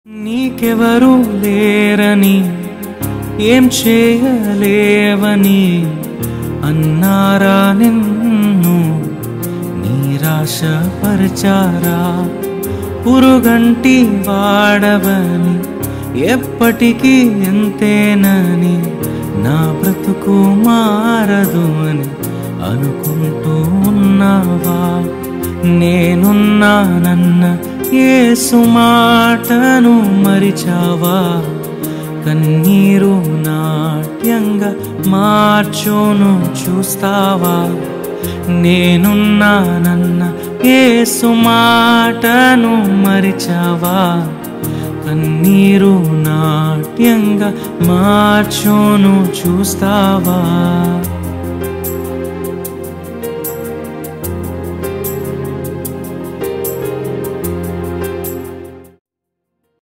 నీకెవరు లేరని ఏం చేయలేవని అన్నారా నిన్ను నిరాశపరచారా పురుగంటి వాడవని ఎప్పటికీ ఎంతేనని నా బ్రతుకు మారదు అని అనుకుంటూ ఉన్నావా నేనున్నానన్న యేసు మాటను మరిచావా కన్నీరు నాట్యంగా మార్చును చూస్తావా నేనున్నానన్న యేసు మాటను మరిచావా కన్నీరు నాట్యంగా మార్చును చూస్తావా